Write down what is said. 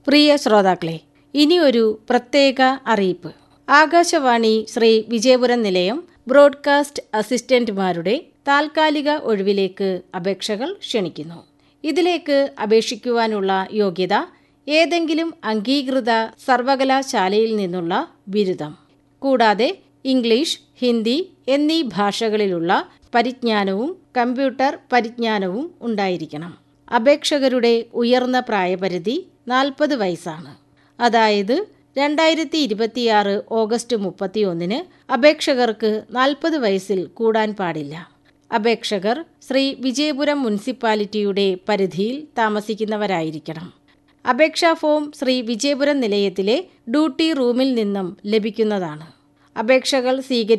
പ്രിയ ശ്രോതാക്കളെ ഇനി ഒരു പ്രത്യേക അറിയിപ്പ് ആകാശവാണി ശ്രീ വിജയപുരം നിലയം ബ്രോഡ്കാസ്റ്റ് അസിസ്റ്റന്റുമാരുടെ താൽക്കാലിക ഒഴിവിലേക്ക് അപേക്ഷകൾ ക്ഷണിക്കുന്നു ഇതിലേക്ക് അപേക്ഷിക്കുവാനുള്ള യോഗ്യത ഏതെങ്കിലും അംഗീകൃത സർവകലാശാലയിൽ നിന്നുള്ള ബിരുദം കൂടാതെ ഇംഗ്ലീഷ് ഹിന്ദി എന്നീ ഭാഷകളിലുള്ള പരിജ്ഞാനവും കമ്പ്യൂട്ടർ പരിജ്ഞാനവും ഉണ്ടായിരിക്കണം അപേക്ഷകരുടെ ഉയർന്ന പ്രായപരിധി നാൽപ്പത് വയസ്സാണ് അതായത് രണ്ടായിരത്തി ഇരുപത്തിയാറ് ഓഗസ്റ്റ് മുപ്പത്തിയൊന്നിന് അപേക്ഷകർക്ക് നാൽപ്പത് വയസ്സിൽ കൂടാൻ പാടില്ല അപേക്ഷകർ ശ്രീ വിജയപുരം മുനിസിപ്പാലിറ്റിയുടെ പരിധിയിൽ താമസിക്കുന്നവരായിരിക്കണം അപേക്ഷാ ഫോം ശ്രീ വിജയപുരം നിലയത്തിലെ ഡ്യൂട്ടി റൂമിൽ നിന്നും ലഭിക്കുന്നതാണ് അപേക്ഷകൾ സ്വീകരി